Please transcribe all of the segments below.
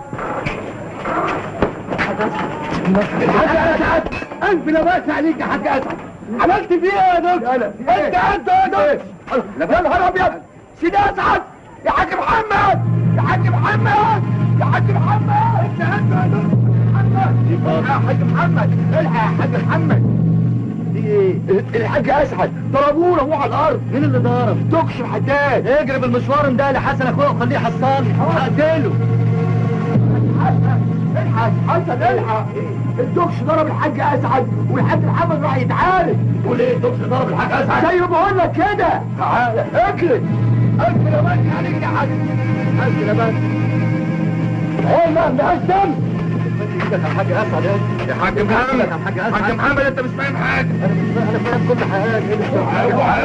الحاج اسعد الف لا باس عليك يا حاج اسعد عملت فيه ايه يا دكتور انت انت يا دكتور يا نهار ابيض سيدي اسعد يا حاج محمد يا حاج محمد يا حاج محمد انت انت يا دكتور محمد يا حاج محمد الحق يا حاج محمد في ايه؟ الحاج اسعد ضربونا هو على الارض مين اللي ضرب؟ دوكش الحداد اجري بالمشوار ده لحسن اخويا وخليه يحصلني هقتله الحاج حسن الحق الدكش ضرب الحاج اسعد والحاج محمد راح يتعالج تقول ايه الدكش ضرب الحاج اسعد زي ما بقول لك كده تعالى اجري اجري يا بني عليك يا حاج اجري يا بني ايه ما عندهاش دم يا حاج اسعد يا حاج محمد يا حاج اسعد حاج محمد انت مش فاهم حاجه انا مش فاهم انا فاهم كل حاجه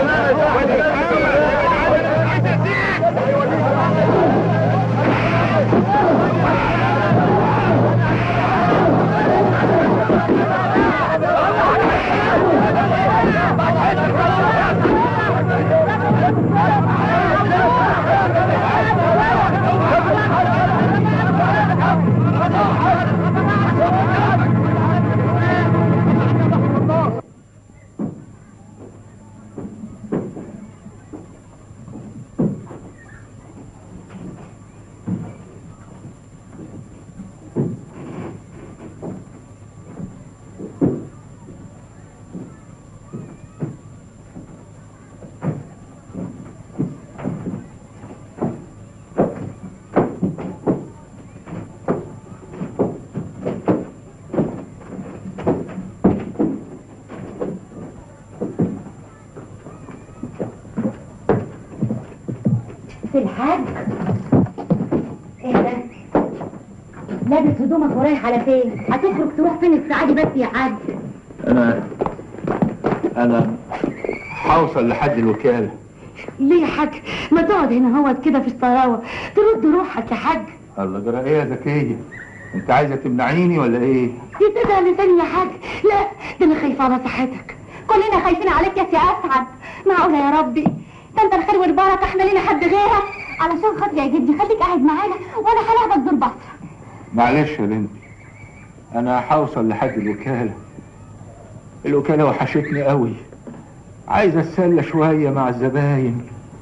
في الحاج ايه ده لابس هدومك ورايح على فين هتخرج تروح فين الساعه دي بس يا حاج انا انا هوصل لحد الوكاله ليه يا حاج ما تقعد هنا هوت كده في الطراوه ترد روحك يا حاج الله جرى ايه يا زكيه انت عايزه تمنعيني ولا ايه تتدع لساني يا حاج لا ده انا خايفه على صحتك كلنا خايفين عليك يا سي اسعد معقوله يا ربي ده انت الخير والبركه احنا لينا حد غيرك علشان خاطري يا جدي خليك قاعد معانا وانا هلاعبك دور بصره معلش يا بنتي انا هوصل لحد الوكاله الوكاله وحشتني قوي عايز اتسلى شويه مع الزباين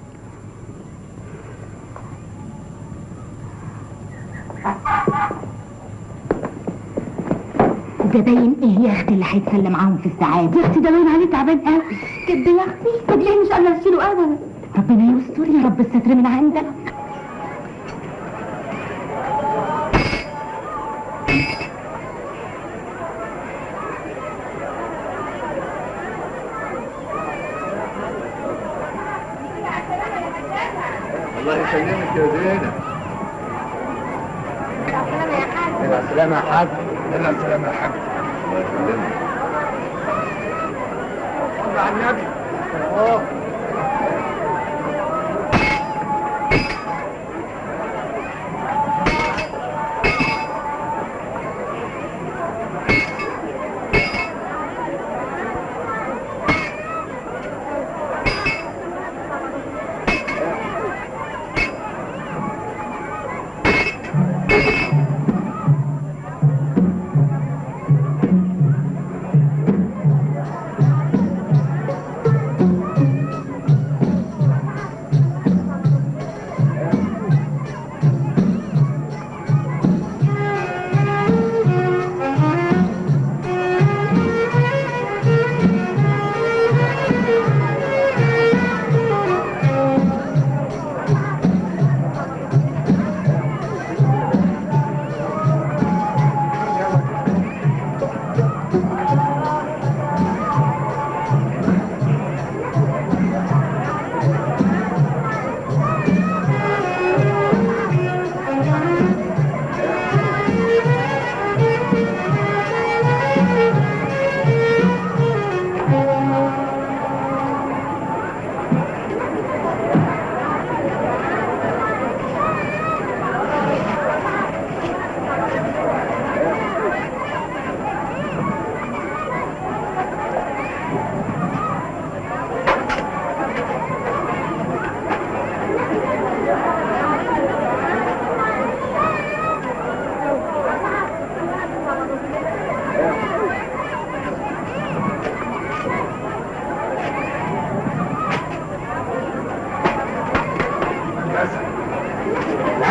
زباين ايه يا اختي اللي هيتسلى معاهم في السعاده يا اختي ده باين عليه تعبان قوي كده يا اختي طب ليه مش قادره اشيله ابدا ربنا يستر يا رب الستر من عندك الله يسلمك يا زينب مع السلامه يا حاج مع السلامه يا حاج الله يسلمك صل على النبي اه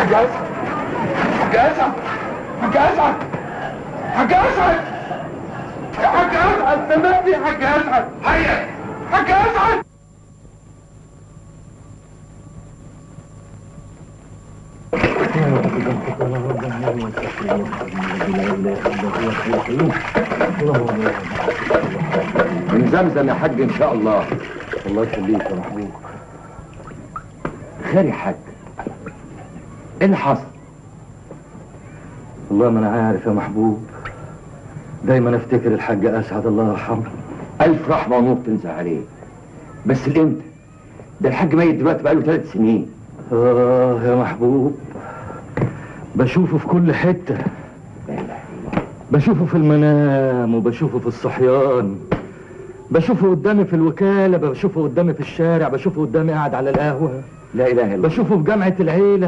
حاج اسعد حاج اسعد حاج اسعد حاج اسعد يا حاج اسعد سمعني يا حاج اسعد هيا حاج اسعد من زمزم يا حاج ان شاء الله الله يخليك يا محبوب خير يا حاج ايه اللي حصل والله ما انا عارف يا محبوب دايما افتكر الحاج اسعد الله يرحمه الف رحمه ونور تنزل عليه بس الامتى ده الحاج ميت دلوقتي بقاله ثلاث سنين اه يا محبوب بشوفه في كل حته لا اله الا الله بشوفه في المنام وبشوفه في الصحيان بشوفه قدامي في الوكاله بشوفه قدامي في الشارع بشوفه قدامي قاعد على القهوه لا اله الا الله بشوفه في جامعه العيله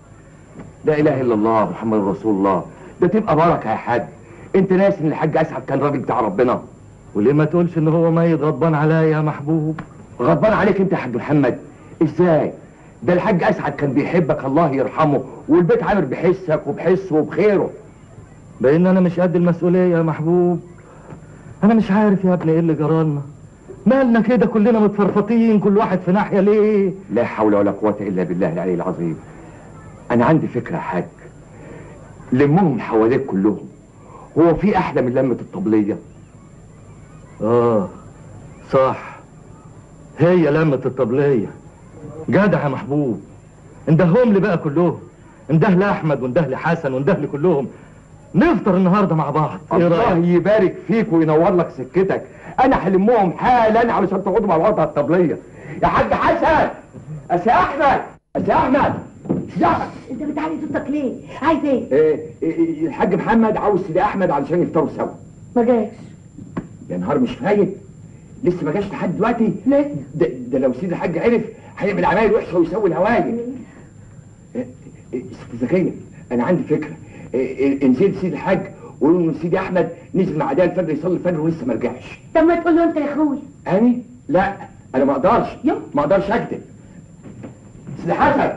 لا اله الا الله محمد رسول الله ده تبقى بركه يا حاج انت ناسي ان الحاج اسعد كان راجل بتاع ربنا وليه ما تقولش ان هو ميت غضبان عليا يا محبوب غضبان عليك انت يا حاج محمد ازاي ده الحاج اسعد كان بيحبك الله يرحمه والبيت عامر بحسك وبحسه وبخيره بان انا مش قد المسؤوليه يا محبوب انا مش عارف يا ابني ايه اللي جرالنا مالنا كده كلنا متفرفطين كل واحد في ناحيه ليه لا حول ولا قوة إلا بالله العلي العظيم أنا عندي فكرة يا حاج لمهم حواليك كلهم هو في أحلى من لمة الطبلية اه صح هي لمة الطبلية جدع يا محبوب اندههم لي بقى كلهم انده لأحمد وانده لحسن وانده لكلهم نفطر النهارده مع بعض ايه الله رأيك؟ يبارك فيك وينور لك سكتك أنا هلمهم حالا علشان تقعدوا مع بعض على الطبلية يا حاج حسن أسي أحمد أسي أحمد يا أحمد انت بتعلي صوتك ليه عايز ايه إيه إيه الحاج محمد عاوز سيدي أحمد علشان يفطروا سوا ما جاش يا نهار مش فايت لسه ما جاش لحد دلوقتي لسه ده, ده لو سيدي الحاج عرف هيعمل عمايل وحشه ويسوي الهوايه إيه، إيه، ست زكيه انا عندي فكره إيه، إيه، انزل سيدي الحاج وقول له سيدي احمد نزل مع ده الفجر يصلي الفجر ولسه ما رجعش طب ما تقول له انت يا اخوي اني لا انا ما اقدرش يو. ما اقدرش اكذب سيدي حسن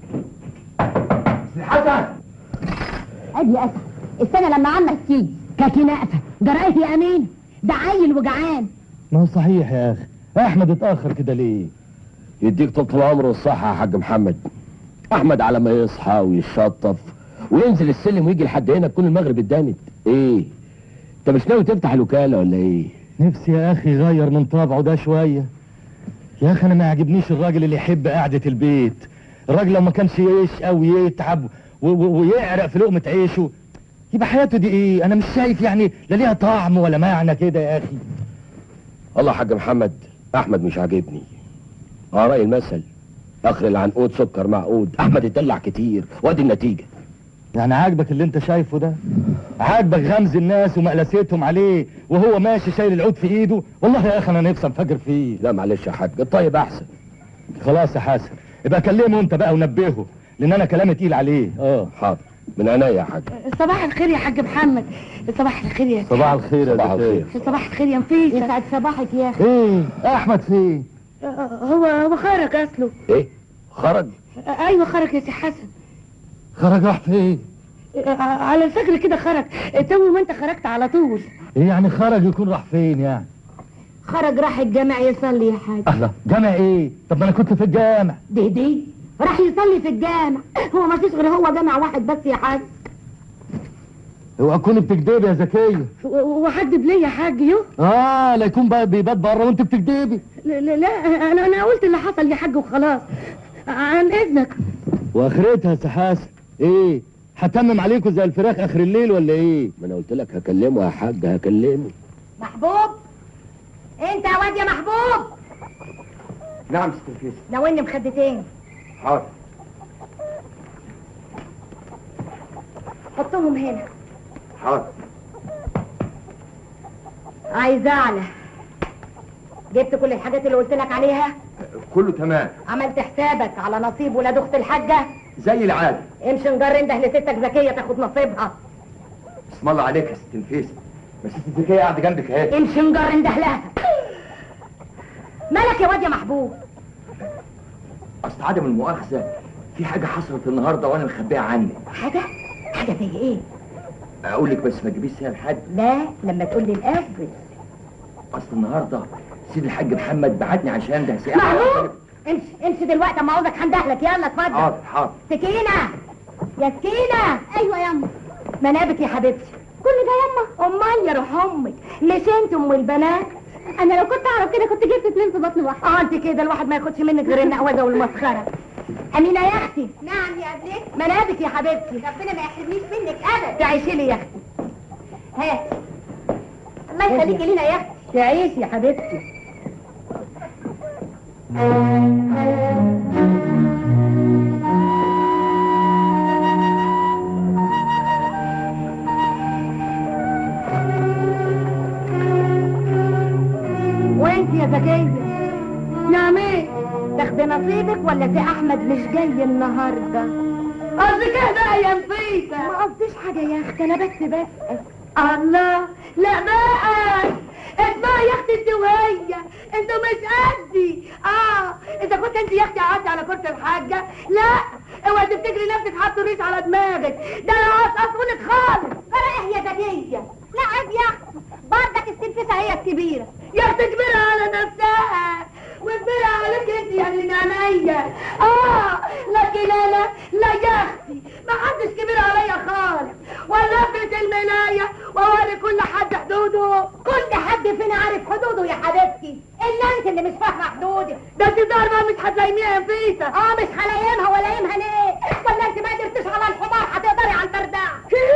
سيدي حسن ادي اسف السنه لما عمك تيجي كانت ناقفه جرأت يا امين ده عيل وجعان ما هو صحيح يا اخي احمد اتأخر كده ليه يديك طول العمر والصحة يا حاج محمد أحمد على ما يصحى ويشطف وينزل السلم ويجي لحد هنا تكون المغرب اتدانت إيه؟ أنت مش ناوي تفتح الوكالة ولا إيه؟ نفسي يا اخي يغير من طبعه ده شويه يا اخي انا ما يعجبنيش الراجل اللي يحب قعده البيت الراجل لو ما كانش يشقى ويتعب و- و- ويعرق في لقمه عيشه يبقى حياته دي ايه انا مش شايف يعني لا ليها طعم ولا معنى كده يا اخي الله يا حاج محمد أحمد مش عاجبني على رأي المثل آخر العنقود سكر معقود أحمد اتدلع كتير وادي النتيجة يعني عاجبك اللي انت شايفه ده عاجبك غمز الناس ومقلستهم عليه وهو ماشي شايل العود في ايده والله يا اخي انا نفسي انفجر فيه لا معلش يا حاج الطيب أحسن خلاص يا حسن يبقى كلمه انت بقى ونبهه لان انا كلامي تقيل عليه اه حاضر من عينيا يا حاج صباح الخير يا حاج محمد صباح الخير يا صباح الخير يا صباح زكية. الخير. صباح الخير يا نفيسة يسعد صباحك يا اخي ايه احمد فين هو هو خرج اصله إيه؟ خرج ايوه خرج يا سي حسن خرج راح فين على الفجر كده خرج تو ما انت خرجت على طول ايه يعني خرج يكون راح فين يعني خرج راح الجامع يصلي يا حاج الله جامع ايه طب ما انا كنت في الجامع دي دي راح يصلي في الجامع هو ما فيش غير هو جامع واحد بس يا حاج اوعى تكوني بتكدبي يا زكيه و- وهكدب ليه يا حاج يو اه لا يكون بقى بيبات بره وانت بتكدبي لا لا لا، انا انا قلت اللي حصل يا حاج وخلاص عن اذنك واخرتها يا سي حسن ايه هتمم عليكم زي الفراخ اخر الليل ولا ايه ما أنا قلت لك هكلمه يا حاج هكلمه محبوب انت يا واد يا محبوب نعم ست نفيسة ناولني مخدتين حاضر حطهم هنا حاضر عايزة اعلى جبت كل الحاجات اللي قلت لك عليها كله تمام عملت حسابك على نصيب ولاد اخت الحاجه زي العادة امشي نجر انده لستك زكيه تاخد نصيبها اسم الله عليك يا ست نفيسة بس ست زكية قاعدة جنبك اهي امشي نجر انده لها مالك يا واد يا محبوب اصل عدم المؤاخذة في حاجه حصلت النهارده وانا مخبيها عنك حاجة حاجة زي ايه اقول لك بس ما تجيبيش سيها لحد لا لما تقول لي الاول اصل النهارده سيد الحاج محمد بعتني عشان ده سيها محمود امشي امشي دلوقتي اما عاوزك هندهلك يلا اتفضل حاضر حاضر سكينة يا سكينة ايوه ياما منابك يا حبيبتي كل ده ياما امال يا روح امك مش انت ام البنات انا لو كنت اعرف كده كنت جبت اتنين في بطن واحد اه انت كده الواحد ما ياخدش منك غير النقوده والمسخره امينه يا اختي نعم يا ابنتي منابك يا حبيبتي ربنا ما يحرمنيش منك ابدا تعيشي لي يا اختي هات الله يخليكي لينا يا اختي تعيشي يا حبيبتي وانت يا زكية نعم ايه تاخدي نصيبك ولا سي احمد مش جاي النهارده قصدك ايه بقى يا نفيسه ما قصديش حاجه يا اختي انا بس بسال الله لا بقى اسمعي يا اختي انت وهي انتوا مش قدي اه اذا كنت انت يا اختي قعدتي على كرسي الحاجه لا اوعي تفتكري نفسك حاطه ريش على دماغك ده انا هقصقصهولك خالص فرق يا زكية لا عيب يا اختي برضك السنفسة هي الكبيرة يا اختي كبيرة على نفسها وكبيرة عليك انت يا ابن عينيا اه لكن انا لا يا اختي ما حدش كبير عليا خالص ولفت الملاية واوري كل حد حدوده كل حد فينا عارف حدوده يا حبيبتي الا انت اللي مش فاهمه حدودك ده انت ظاهر بقى مش هتلاقيها يا فيسا اه مش هلايمها ولا يمها ليه ولا انت ما قدرتش على الحمار هتقدري على البرداع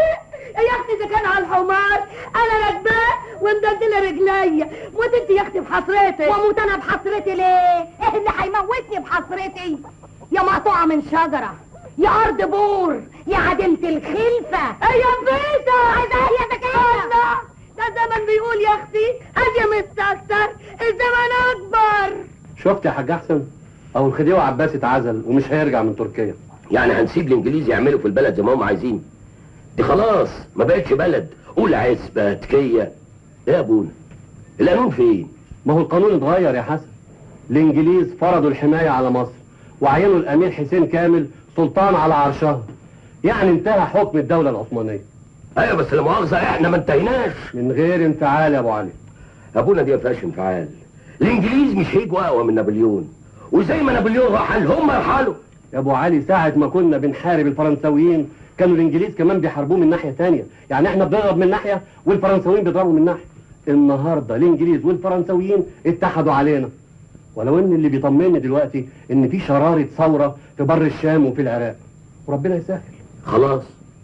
يا اختي اذا كان على الحمار انا راكباه ومدلدله رجليا موت انت يا اختي بحسرتك واموت انا بحسرتي ليه ايه اللي هيموتني بحسرتي يا مقطوعة من شجرة يا أرض بور يا عديمة الخلفة يا فيسا عايزة ايه يا زكية الله ده الزمن بيقول يا أختي أجي مستكتر الزمن أكبر شفت يا حاج احسن او الخديوي عباس اتعزل ومش هيرجع من تركيا يعني هنسيب الانجليز يعملوا في البلد زي ما هم عايزين دي خلاص ما بقتش بلد قول عزبة تكية ايه يا ابونا القانون فين ما هو القانون اتغير يا حسن الانجليز فرضوا الحمايه على مصر وعينوا الامير حسين كامل سلطان على عرشها يعني انتهى حكم الدوله العثمانيه ايوه بس لا مؤاخذة احنا ما انتهيناش من غير انفعال يا ابو علي ابونا دي ما فيهاش انفعال الانجليز مش هيجوا اقوى من نابليون وزي ما نابليون رحل هم يرحلوا يا ابو علي ساعه ما كنا بنحارب الفرنساويين كانوا الانجليز كمان بيحاربوه من ناحيه تانية يعني احنا بنضرب من ناحيه والفرنساويين بيضربوا من ناحيه النهارده الانجليز والفرنساويين اتحدوا علينا ولو ان اللي بيطمني دلوقتي ان في شراره ثوره في بر الشام وفي العراق وربنا يسهل خلاص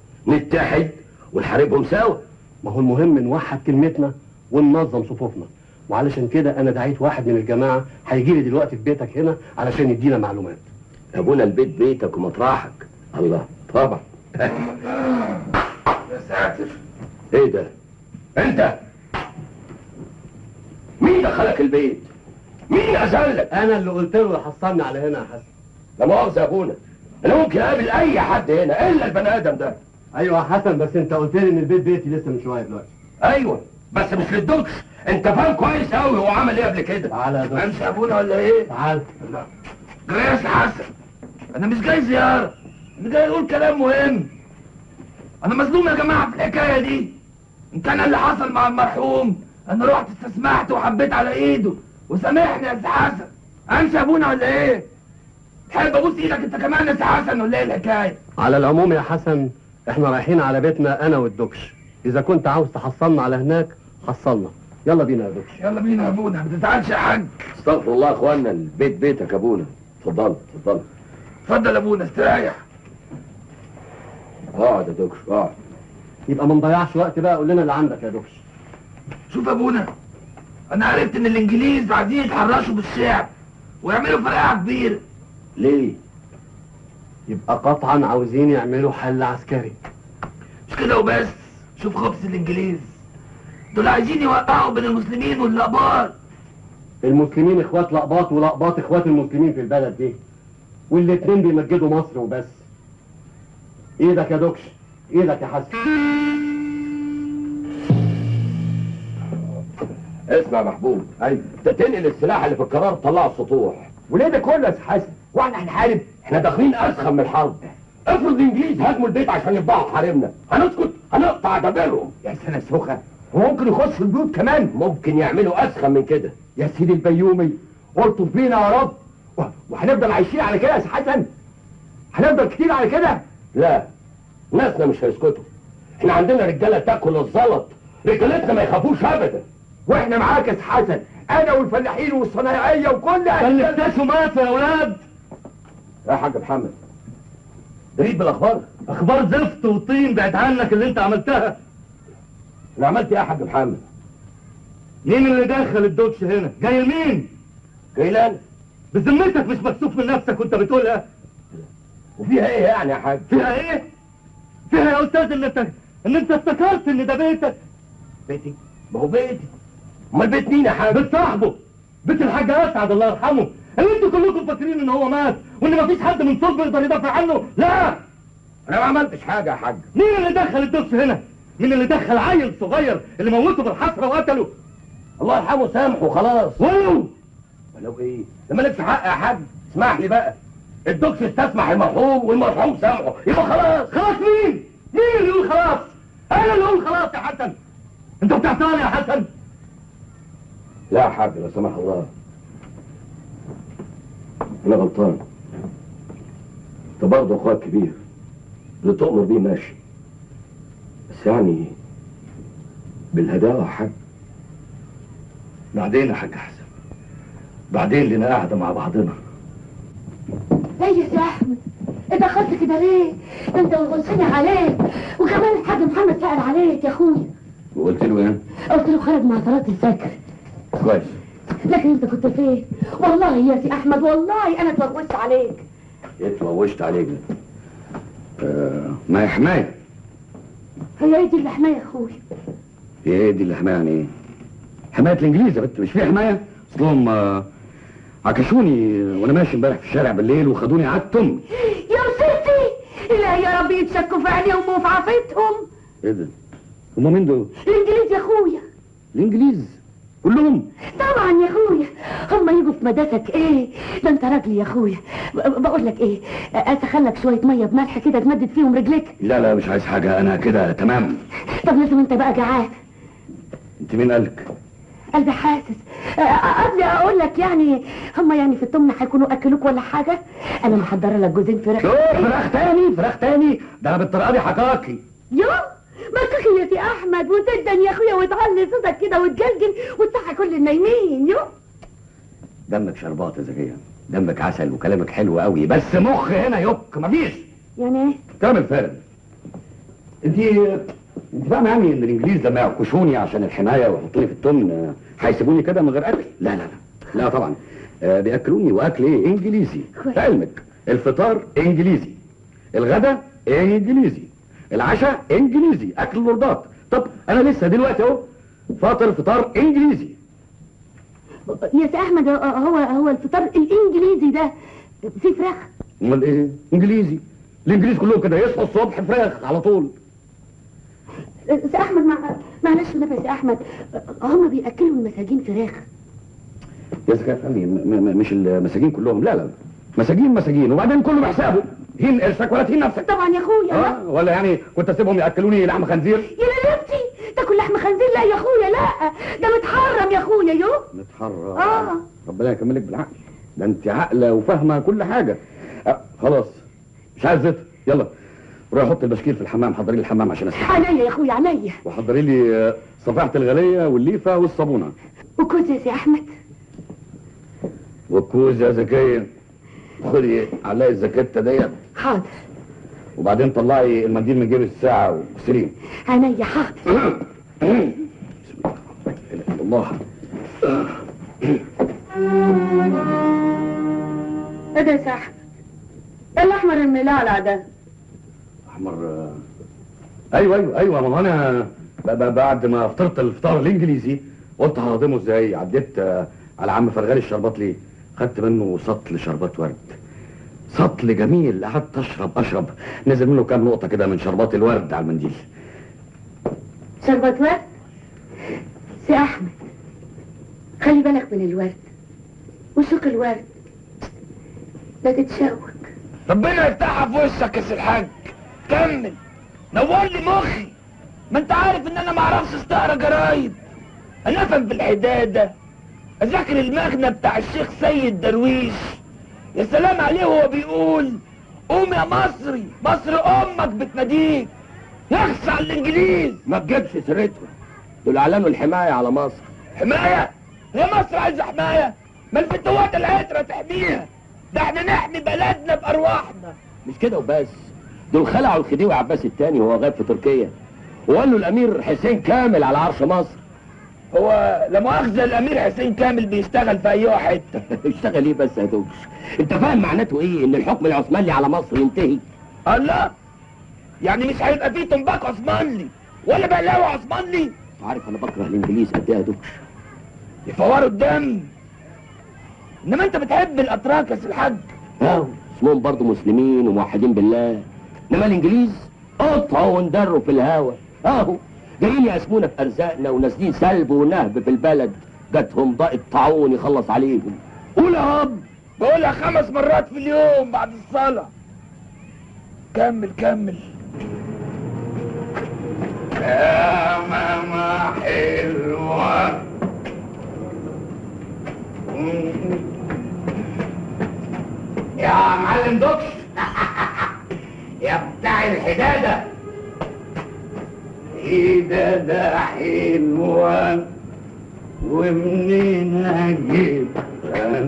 نتحد ونحاربهم سوا ما هو المهم نوحد كلمتنا وننظم صفوفنا وعلشان كده انا دعيت واحد من الجماعه هيجي لي دلوقتي في بيتك هنا علشان يدينا معلومات ابونا البيت بيتك ومطرحك الله طبعا يا ساتر ايه ده انت مين دخلك البيت مين اذلك انا اللي قلت له يحصلني على هنا يا حسن لا مؤاخذة يا ابونا انا ممكن اقابل اي حد هنا الا البني ادم ده ايوه يا حسن بس انت قلت لي ان البيت بيتي لسه من شويه دلوقتي ايوه بس مش للدكش انت فاهم كويس قوي هو عمل ايه قبل كده تعالى يا دكتور امشي يا ابونا ولا ايه تعال جريس حسن انا مش جاي زيارة انا جاي اقول كلام مهم انا مظلوم يا جماعة في الحكاية دي ان كان اللي حصل مع المرحوم انا رحت استسمحت وحبيت على ايده وسامحني يا سي حسن امشي يا ابونا ولا ايه تحب ابوس ايدك انت كمان يا سي حسن ولا ايه الحكاية على العموم يا حسن احنا رايحين على بيتنا انا والدكش اذا كنت عاوز تحصلنا على هناك حصلنا يلا بينا يا دكش يلا بينا يا ابونا ما تزعلش يا حاج استغفر الله يا اخوانا البيت بيتك يا ابونا اتفضل اتفضل اتفضل يا ابونا استريح اقعد يا دكش اقعد يبقى ما نضيعش وقت بقى قول لنا اللي عندك يا دكش شوف يا ابونا انا عرفت ان الانجليز عايزين يتحرشوا بالشعب ويعملوا فرقعه كبيره ليه يبقى قطعا عاوزين يعملوا حل عسكري مش كده وبس شوف خبز الانجليز دول عايزين يوقعوا بين المسلمين واللقباط المسلمين اخوات لقباط ولقباط اخوات المسلمين في البلد دي والاتنين بيمجدوا مصر وبس ايدك يا دكش ايدك يا حسن اسمع يا محبوب ايوه ده تنقل السلاح اللي في القرار طلعه السطوح وليه ده كله يا سي حسن واحنا هنحارب احنا داخلين اسخن من الحرب افرض الانجليز هاجموا البيت عشان يطبعوا حريمنا هنسكت هنقطع دبابهم يا سنة سخة وممكن يخشوا البيوت كمان ممكن يعملوا اسخن من كده يا سيدي البيومي الطف بينا يا رب و- وهنفضل عايشين على كده يا سي حسن هنفضل كتير على كده لا ناسنا مش هيسكتوا احنا عندنا رجاله تاكل الزلط رجالتنا ما يخافوش ابدا واحنا معاك يا سي حسن انا والفلاحين والصنايعيه وكل كلفتشوا مات يا اولاد يا حاج محمد دريد بالاخبار اخبار زفت وطين بعد عنك اللي انت عملتها انا عملت ايه يا حاج محمد مين اللي دخل الدوتش هنا جاي لمين جيلان بذمتك مش مكسوف من نفسك وانت بتقولها وفيها ايه يعني يا حاج فيها ايه فيها يا استاذ ان انت ان انت افتكرت ان ده بيتك بيتي ما هو بيتي امال بيت مين يا حاج بيت صاحبه بيت الحاج اسعد الله يرحمه اللي انتوا كلكم فاكرين ان هو مات وان مفيش حد من صلبه يقدر يدافع عنه لا انا ما عملتش حاجه يا حاج مين اللي دخل الدوتش هنا مين اللي دخل عيل صغير اللي موته بالحسره وقتله الله يرحمه سامحه خلاص ولو ولو ايه ده مالكش حق يا حاج اسمح لي بقى الدكتور استسمح المرحوم والمرحوم سامحه يبقى خلاص خلاص مين مين اللي يقول خلاص انا اللي اقول خلاص يا حسن انت بتعتني يا حسن لا يا حاج لا سمح الله انا غلطان انت برضه اخويا كبير اللي تؤمر بيه ماشي بس يعني بالهداوه يا حاج بعدين يا حاج حسن بعدين لنا قاعده مع بعضنا ليه يا سي احمد اتاخرت كده ليه ده انت وغلسني عليك وكمان الحاج محمد سأل عليك يا اخويا وقلت له ايه قلت له خرج مع صلاه الفجر كويس لكن انت كنت فين والله يا سي احمد والله انا اتوغوشت عليك اتلوشت عليك آه ما هي حمايه هي ايه دي اللي حمايه يا اخويا ايه دي اللي حمايه يعني ايه؟ حمايه الانجليز يا بنت مش في حمايه؟ اصلهم آه، عكشوني وانا ماشي امبارح في الشارع بالليل وخدوني عدتم يا ستي لا يا رب يتشكوا في عينيهم وفي عافيتهم ايه ده؟ هم مين دول؟ الانجليز يا اخويا الانجليز كلهم طبعا يا اخويا هم يجوا في مداتك ايه ده انت راجل يا اخويا ب- بقول لك ايه اسخن شويه ميه بملح كده تمدد فيهم رجليك لا لا مش عايز حاجه انا كده تمام طب لازم انت بقى جعان انت مين قالك؟ قلبي حاسس آه، قبل اقول لك يعني هم يعني في التمن هيكونوا اكلوك ولا حاجه انا محضره لك جوزين فراخ شوف فراخ تاني فراخ تاني ده انا بالطريقه دي حكاكي يو ما تخي يا سي احمد وتدن يا اخويا وتعلي صوتك كده وتجلجل وتصحى كل النايمين يو دمك شربات يا زكيه دمك عسل وكلامك حلو قوي بس مخ هنا يك مفيش يعني ايه كلام الفارغ انت انت فاهمه يعني ان الانجليز لما يعكشوني عشان الحمايه ويحطوني في التمن آه، هيسيبوني كده من غير اكل لا لا لا لا طبعا آه، بياكلوني واكل ايه انجليزي كويس. لعلمك الفطار انجليزي الغدا انجليزي العشاء انجليزي اكل اللوردات طب انا لسه دلوقتي اهو فاطر فطار انجليزي يا سي احمد هو هو الفطار الانجليزي ده فيه فراخ امال ايه انجليزي الانجليز كلهم كده يصحوا الصبح فراخ على طول سي احمد مع... معلش نفس يا سي احمد هم بياكلوا المساجين فراخ يا زكاة فهمي م- م- مش المساجين كلهم لا لا مساجين مساجين وبعدين كله بحسابه هين قرشك ولا تهين نفسك طبعا يا اخويا لا. اه ولا يعني كنت اسيبهم ياكلوني لحم خنزير يا ليلتي تاكل لحم خنزير لا يا اخويا لا ده متحرم يا اخويا يو متحرر آه. ربنا يكملك بالعقل ده انت عاقله وفاهمه كل حاجه آه خلاص مش عايز زيت يلا روحي حط البشكير في الحمام حضري لي الحمام عشان اسمع عينيا يا اخويا عينيا وحضري لي آه، صفيحه الغليه والليفه والصابونه وكوز يا سي احمد والكوز يا زكيه خدي علقي الزكته ديت حاضر وبعدين طلعي المنديل من جيب الساعه واغسليه عينيا حاضر الله ايه ده يا سي احمد ايه الاحمر الملالع ده احمر آه، ايوه ايوه ايوه ما هو انا ب- ب- بعد ما فطرت الفطار الانجليزي قلت ههضمه ازاي عديت آه، على عم فرغالي الشربات ليه خدت منه سطل شربات ورد سطل جميل قعدت اشرب اشرب نزل منه كام نقطه كده من شربات الورد على المنديل شربت ورد سي احمد خلي بالك من الورد وسوق الورد لا تتشوك ربنا يفتحها في وشك يا سي الحاج كمل نور لي مخي ما انت عارف ان انا ما اعرفش استقرا جرايد انا افهم في الحداده اذاكر المغنى بتاع الشيخ سيد درويش يا سلام عليه وهو بيقول قوم يا مصري مصر امك بتناديك يخص على الانجليز ما تجيبش سيرتهم دول اعلنوا الحمايه على مصر حمايه هي مصر عايزه حمايه ما الفتوات العترة تحميها ده احنا نحمي بلدنا بارواحنا مش كده وبس دول خلعوا الخديوي عباس الثاني وهو غايب في تركيا وقال له الامير حسين كامل على عرش مصر هو لا مؤاخذه الامير حسين كامل بيشتغل في اي حته اشتغل ايه بس يا دوكش انت فاهم معناته ايه ان الحكم العثماني على مصر ينتهي الله يعني مش هيبقى فيه تنباك عثمانلي ولا بقلاوه عثمانلي عارف انا بكره الانجليز قد ايه يا دوكش يفوروا الدم انما انت بتحب الاتراك يا سي الحاج اه اسمهم برضه مسلمين وموحدين بالله انما الانجليز قطعوا واندروا في الهوا اهو جايين يقسمونا في ارزاقنا ونازلين سلب ونهب في البلد جاتهم ضاء الطاعون يخلص عليهم قول يا رب بقولها خمس مرات في اليوم بعد الصلاة كمل كمل يا ماما حلوة يا معلم دوكش يا بتاع الحدادة حدادة حلوة ومنين اجيبها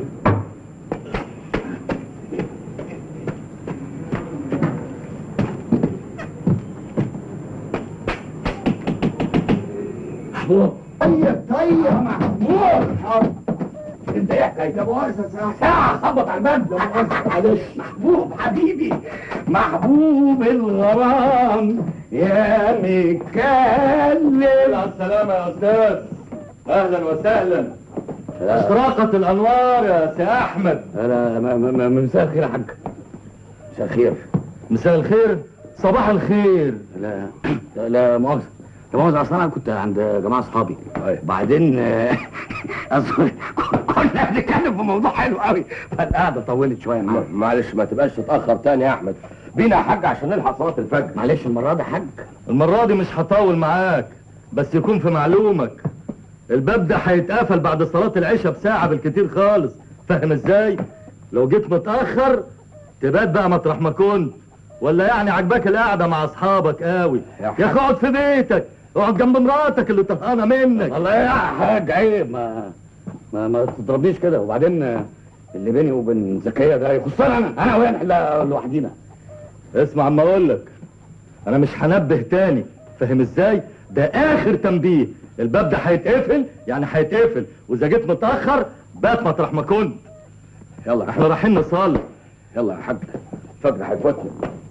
محبوب طيب طيب محبوب انت ايه حكايتك؟ لا مؤاخذة ساعة ساعة خبط على الباب لا مؤاخذة معلش محبوب حبيبي محبوب الغرام يا مكلم السلامة يا أستاذ أهلا وسهلا أشراقت الأنوار يا سي أحمد انا م- م- م- مساء الخير يا حاج مساء الخير مساء الخير صباح الخير لا لا, لا مؤاخذة لا مؤاخذة اصل انا كنت عند جماعة اصحابي بعدين آه، اصل كنا بنتكلم في موضوع حلو قوي فالقعدة طولت شوية معاك معلش ما تبقاش تتاخر تاني يا احمد بينا يا حاج عشان نلحق صلاه الفجر معلش المرة دي يا حاج المرة دي مش هطول معاك بس يكون في معلومك الباب ده هيتقفل بعد صلاة العشاء بساعة بالكتير خالص فاهم ازاي؟ لو جيت متأخر تبات بقى مطرح ما كنت ولا يعني عجباك القعدة مع أصحابك قوي يا يا حاج. أخي اقعد في بيتك اقعد جنب مراتك اللي طهقانة منك والله يا حاج عيب ما ما, ما تضربنيش كده وبعدين آه، اللي بيني وبين زكية ده يخصنا انا انا وهي نحلها لوحدينا اسمع اما اقول لك انا مش هنبه تاني فاهم ازاي ده اخر تنبيه الباب ده هيتقفل يعني هيتقفل واذا جيت متاخر بات مطرح ما كنت يلا احنا رايحين نصلي يلا يا حاج الفجر هيفوتنا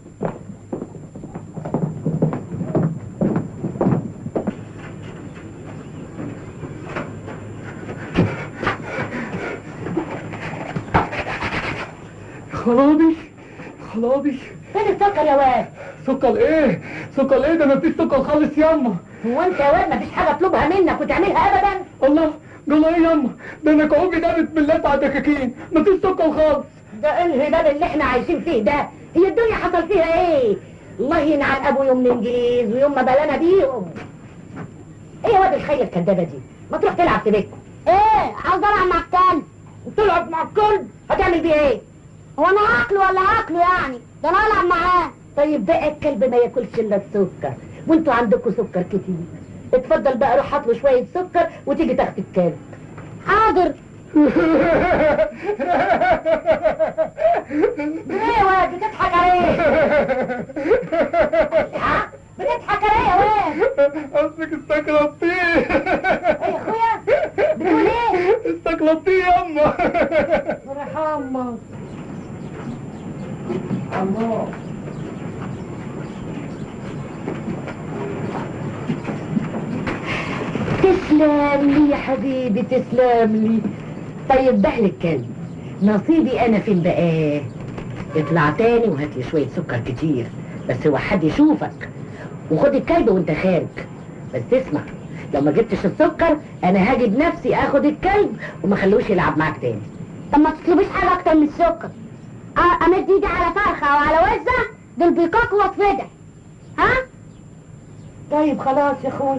خلاص خلاص فين السكر يا واد سكر ايه سكر ايه ده مفيش سكر خالص ياما هو انت يا واد مفيش حاجه اطلبها منك وتعملها ابدا الله قال ايه ياما ده انا كعوبي دابت بالله بتاع دكاكين مفيش سكر خالص ده ايه الهباب اللي احنا عايشين فيه ده هي الدنيا حصل فيها ايه الله ينعل ابو يوم الانجليز ويوم ما بلانا بيهم ايه يا واد الخيل الكدابه دي ما تروح تلعب في بيتكم ايه عاوز العب مع الكلب تلعب مع الكلب هتعمل بيه ايه هو انا عقله ولا عقله يعني ده انا العب معاه طيب بقى الكلب ما ياكلش الا السكر وانتوا عندكم سكر كتير اتفضل بقى روح هات له شويه سكر وتيجي تاخد الكلب حاضر ايه يا واد بتضحك على ايه؟ ها؟ بتضحك على ايه يا واد؟ قصدك استكلطيه ايه يا اخويا؟ بتقول ايه؟ استكلطيه ياما رحمة الله تسلم لي يا حبيبي تسلم لي طيب ده الكلب نصيبي انا فين بقى اطلع تاني وهات لي شويه سكر كتير بس هو حد يشوفك وخد الكلب وانت خارج بس اسمع لو ما جبتش السكر انا هاجي بنفسي اخد الكلب وما خلوش يلعب معاك تاني طب ما تطلبيش حاجه اكتر من السكر أ- امد ايدي على فرخه او على وزه دول بيقاك واتفدع ها طيب خلاص يا اخوي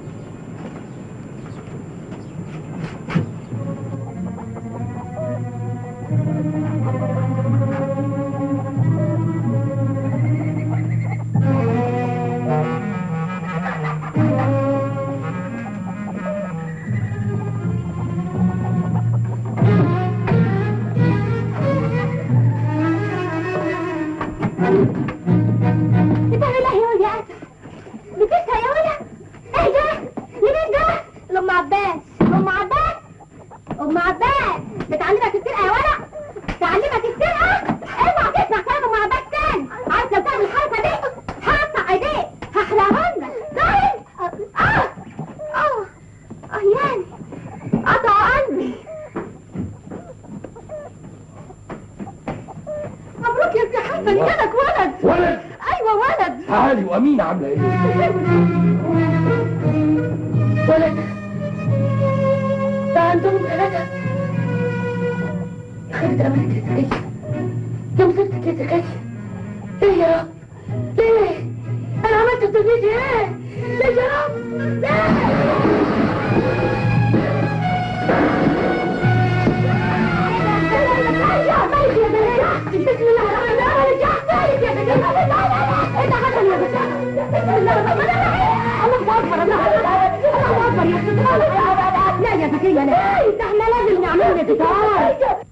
بتعمل ايه يا ولد يا اسف بتسهى يا ولد ايه ده لمين ده لام عباس ام عباس ام عباس بتعلمك السرقه يا ولد تعلمك السرقه اوعى تسمع كلام ام عباس تاني عارف لو تعمل الحركه دي هقطع ايديك هحرقها لك فاهم اه اه اه يعني قطع قلبي مبروك يا سي حسن جالك ولد ولد ايوه ولد تعالي وامينه عامله ايه ولد ده عندهم ثلاثة خدت أمانة يا زكية يا مصيبتك يا زكية ليه يا رب ليه أنا عملت في دنيتي إيه ليه يا رب ليه بسم الله الرحمن الرحيم رجعت ثالث يا زكية انت حسن يا زكية بسم الله الرحمن الرحيم الله اكبر الله اكبر الله اكبر يا ستار لا يا زكية لا ده احنا لازم نعمل ستار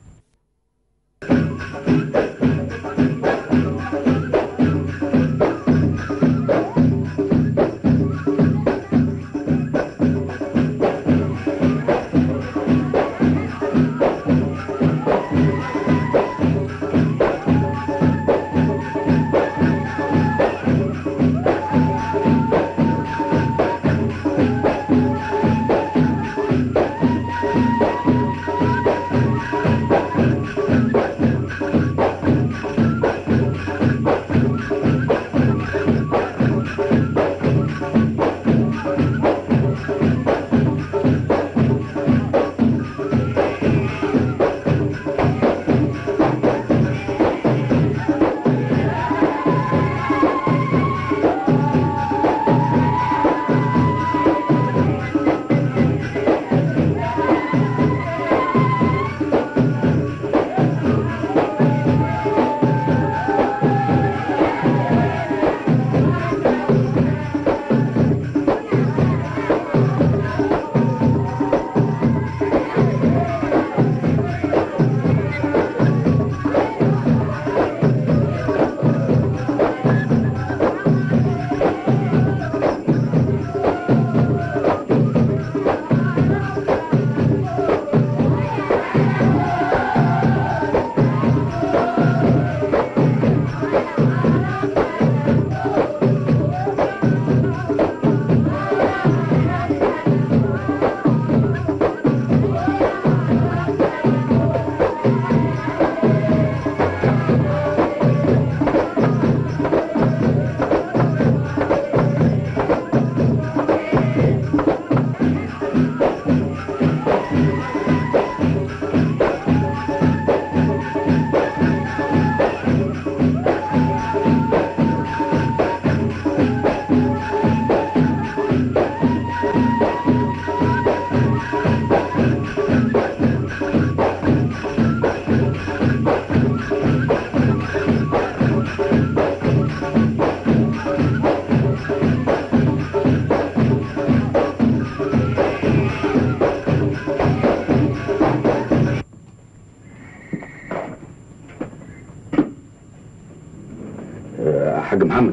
آه، حاج محمد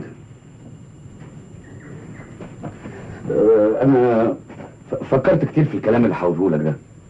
آه، انا ف- فكرت كتير في الكلام اللي هقوله لك ده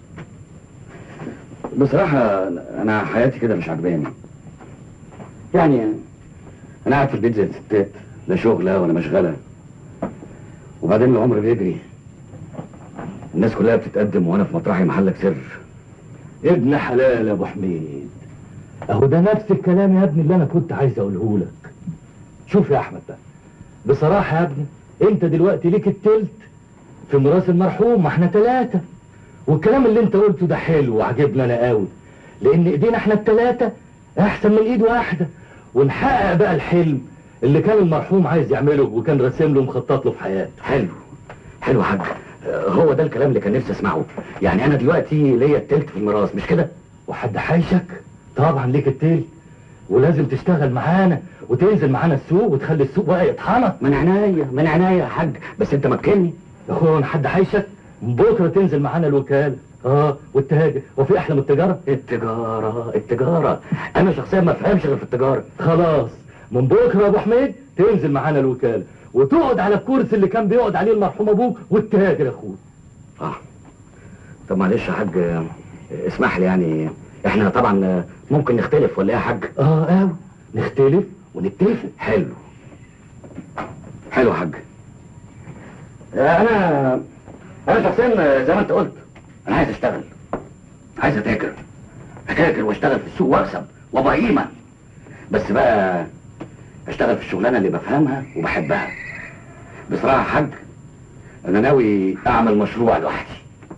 بصراحة انا حياتي كده مش عجباني يعني انا قاعد في البيت زي الستات لا شغلة ولا مشغلة وبعدين العمر بيجري الناس كلها بتتقدم وانا في مطرحي محلك سر ابن حلال يا ابو حميد اهو ده نفس الكلام يا ابني اللي انا كنت عايز اقوله لك شوف يا احمد بقى بصراحه يا ابني انت دلوقتي ليك التلت في ميراث المرحوم ما احنا ثلاثه والكلام اللي انت قلته ده حلو وعجبنا انا قوي لان ايدينا احنا الثلاثه احسن من ايد واحده ونحقق بقى الحلم اللي كان المرحوم عايز يعمله وكان راسم له مخطط له في حياته حلو حلو يا حاج آه، هو ده الكلام اللي كان نفسي اسمعه يعني انا دلوقتي ليا التلت في الميراث مش كده وحد حايشك طبعا ليك التيل ولازم تشتغل معانا وتنزل معانا السوق وتخلي السوق بقى يطحنك من عناية من عناية يا حاج بس انت مكني يا اخويا أنا حد حيشك من بكره تنزل معانا الوكاله اه والتاجر وفي احلى من التجاره التجارة التجارة انا شخصيا ما افهمش غير في التجارة خلاص من بكره يا ابو حميد تنزل معانا الوكاله وتقعد على الكرسي اللي كان بيقعد عليه المرحوم ابوك والتاجر يا اخويا اه طب معلش يا حاج آه، اسمح لي يعني احنا طبعا آه، ممكن نختلف ولا ايه يا حاج اه قوي نختلف ونتفق حلو حلو يا حاج آه، انا انا شخصيا زي ما انت قلت انا عايز اشتغل عايز اتاجر اتاجر واشتغل في السوق واكسب وابقى قيمه بس بقى اشتغل في الشغلانه اللي بفهمها وبحبها بصراحه يا حاج انا ناوي اعمل مشروع لوحدي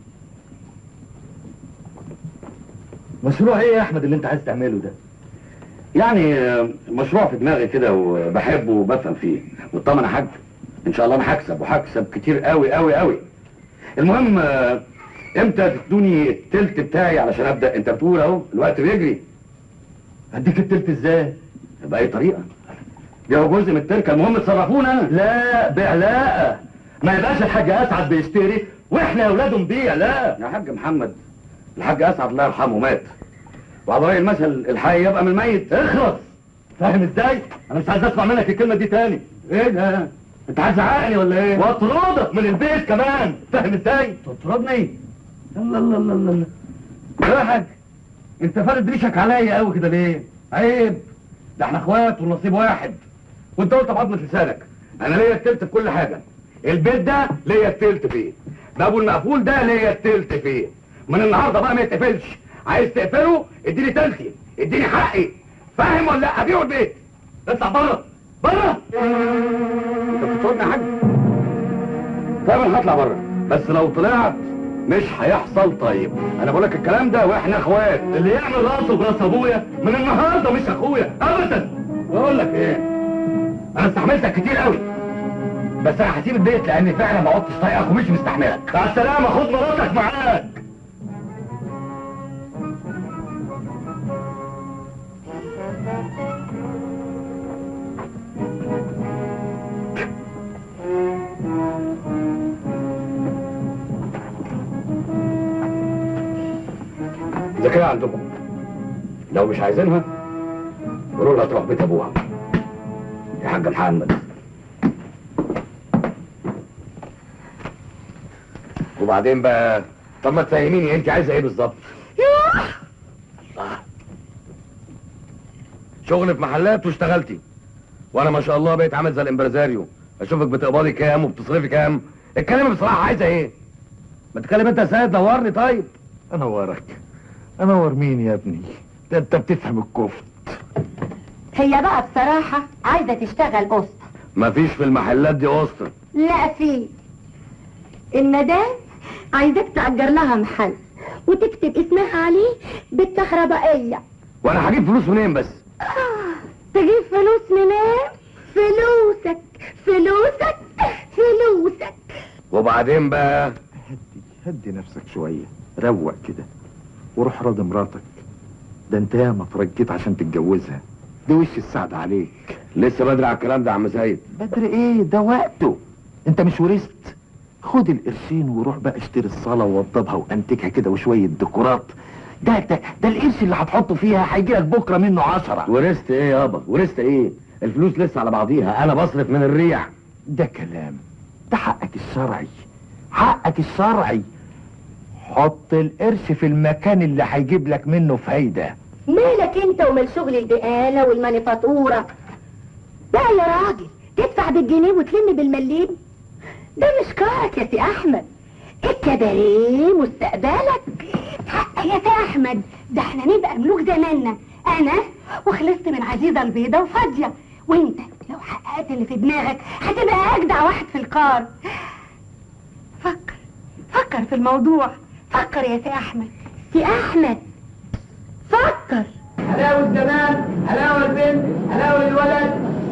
مشروع ايه يا احمد اللي انت عايز تعمله ده يعني آه، مشروع في دماغي كده وبحبه وبفهم فيه والطبعا يا حاج ان شاء الله انا هكسب وهكسب كتير قوي قوي قوي المهم آه، امتى تدوني التلت بتاعي علشان ابدا انت بتقول اهو الوقت بيجري هديك التلت ازاي باي طريقه دي هو جزء من التركه المهم تصرفونا انا لا بعلاقه ما يبقاش الحاج اسعد بيشتري واحنا يا اولاده نبيع لا يا حاج محمد الحاج اسعد الله يرحمه مات وعلى راي المثل الحي يبقى من الميت اخلص فاهم ازاي انا مش عايز اسمع منك الكلمه دي تاني ايه ده انت عايز تزعقني ولا ايه واطردك من البيت كمان فاهم ازاي تطردني الله الله الله الله الله يا حاج انت فارد ريشك عليا قوي كده ليه عيب ده احنا اخوات والنصيب واحد وانت قلت بعضمة لسانك انا ليا التلت في كل حاجه البيت ده ليا التلت فيه بابه المقفول ده ليا التلت فيه من النهارده بقى ما يتقفلش عايز تقفله اديني تلتي اديني حقي فاهم ولا لا ابيعه البيت اطلع بره بره انت بتطردني يا حاج طيب انا هطلع بره بس لو طلعت مش هيحصل طيب انا بقول لك الكلام ده واحنا اخوات اللي يعمل راسه براس ابويا من النهارده مش اخويا ابدا بقول لك ايه انا استحملتك كتير قوي بس انا هسيب البيت لاني فعلا ما عدتش طايقك ومش مستحملك مع السلامه خد مراتك معاك ذكية عندكم لو مش عايزينها قولوا لها تروح بيت ابوها يا حاج محمد وبعدين بقى طب ما تفهميني انت عايزه ايه بالظبط آه. شغل في محلات واشتغلتي وانا ما شاء الله بقيت عامل زي الامبرزاريو اشوفك بتقبضي كام وبتصرفي كام اتكلمي بصراحه عايزه ايه ما تتكلم انت يا سيد نورني طيب انورك انور مين يا ابني ده انت بتفهم الكفت هي بقى بصراحة عايزة تشتغل قسط مفيش في المحلات دي اسطى لا في المدام عايزاك تأجر لها محل وتكتب اسمها عليه بالكهربائية وانا هجيب فلوس منين بس تجيب فلوس منين؟ فلوسك فلوسك فلوسك وبعدين بقى هدي هدي نفسك شوية روق كده وروح راضي مراتك ده انت ياما اترجيت عشان تتجوزها ده وش السعد عليك لسه بدري على الكلام ده يا عم سيد بدري ايه ده وقته انت مش ورثت خد القرشين وروح بقى اشتري الصالة ووضبها وانتجها كده وشوية ديكورات ده ده ده القرش اللي هتحطه فيها هيجي لك بكره منه عشرة ورثت ايه يابا ورثت ايه الفلوس لسه على بعضيها انا بصرف من الريع ده كلام ده حقك الشرعي حقك الشرعي حط القرش في المكان اللي هيجيب لك منه فايدة مالك انت ومال شغل البقالة والمانيفاتورة لا يا راجل تدفع بالجنيه وتلم بالمليم ده مش كارك يا سي احمد الكباريه مستقبلك حق يا سي احمد ده احنا نبقى ملوك زماننا انا وخلصت من عزيزة البيضة وفاضية وانت لو حققت اللي في دماغك هتبقى اجدع واحد في القار فكر فكر في الموضوع فكر يا سي احمد سي احمد فكر حلاوة الزمان حلاوة البنت حلاوة الولد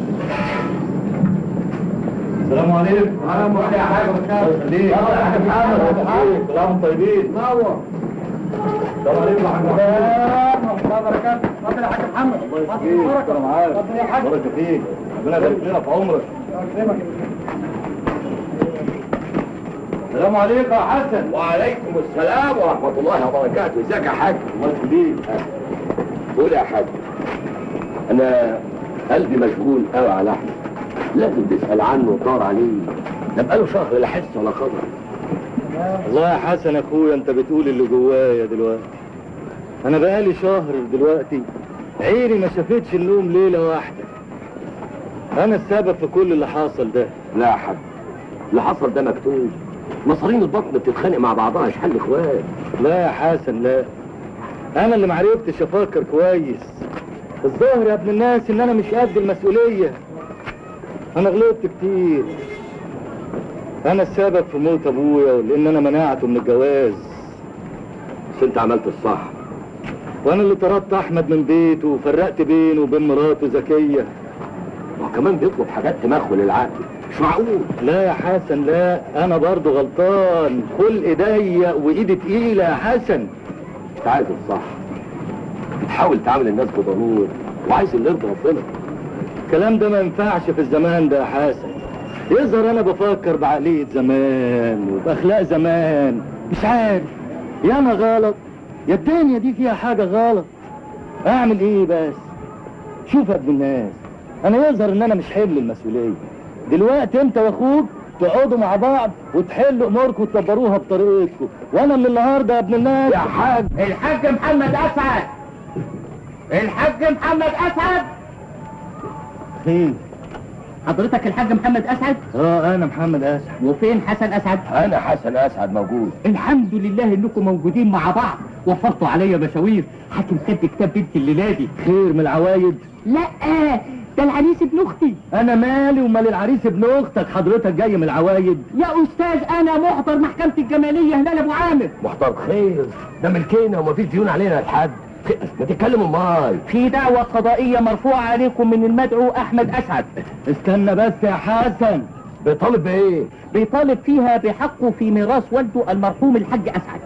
السلام عليكم السلام عليكم يا حاج ليه؟ يا حاج محمد كلام طيبين نور السلام عليكم يا حاج محمد الله وبركاته اتفضل يا حاج محمد الله يبارك انا معاك اتفضل يا حاج بركه فيك ربنا يبارك لنا في عمرك يكرمك السلام عليكم يا حسن وعليكم السلام ورحمة الله وبركاته ازيك يا حاج الله يخليك قول يا حاج انا قلبي مشغول قوي على احمد لازم تسأل عنه وتدور عليه ده بقاله شهر لا حس ولا خبر والله يا حسن يا اخويا انت بتقول اللي جوايا دلوقتي انا بقالي شهر دلوقتي عيني ما شافتش النوم ليله واحده انا السبب في كل اللي حاصل ده لا يا حاج اللي حصل ده مكتوب مصارين البطن بتتخانق مع بعضها مش حل اخوات لا يا حسن لا انا اللي معرفتش افكر كويس الظاهر يا ابن الناس ان انا مش قد المسؤوليه انا غلطت كتير انا السبب في موت ابويا لان انا منعته من الجواز بس انت عملت الصح وانا اللي طردت احمد من بيته وفرقت بينه وبين مراته زكيه وكمان بيطلب حاجات تمخل العقل مش معقول لا يا حسن لا انا برضو غلطان خلق ضيق وايدي تقيله يا حسن انت عايز الصح بتحاول تعامل الناس بضمير وعايز اللي يرضي ربنا الكلام ده ما ينفعش في الزمان ده يا حسن يظهر انا بفكر بعقلية زمان وباخلاق زمان مش عارف يا انا غلط يا الدنيا دي فيها حاجة غلط اعمل ايه بس شوف يا ابن الناس انا يظهر ان انا مش حمل المسؤولية دلوقتي انت واخوك تقعدوا مع بعض وتحلوا اموركم وتدبروها بطريقتكم وانا من النهارده يا ابن الناس يا حاج الحاج محمد اسعد الحاج محمد اسعد خير حضرتك الحاج محمد اسعد اه انا محمد اسعد وفين حسن اسعد انا حسن اسعد موجود الحمد لله انكم موجودين مع بعض وفرتوا عليا مشاوير حاكم خد كتاب بنت الليله دي خير من العوايد لا ده العريس ابن اختي انا مالي ومال العريس ابن اختك حضرتك جاي من العوايد يا استاذ انا محضر محكمه الجماليه هلال ابو عامر محضر خير ده ملكنا ومفيش ديون علينا لحد ما تتكلم امال في دعوه قضائيه مرفوعه عليكم من المدعو احمد اسعد استنى بس يا حسن بيطالب بايه بيطالب فيها بحقه في ميراث والده المرحوم الحاج اسعد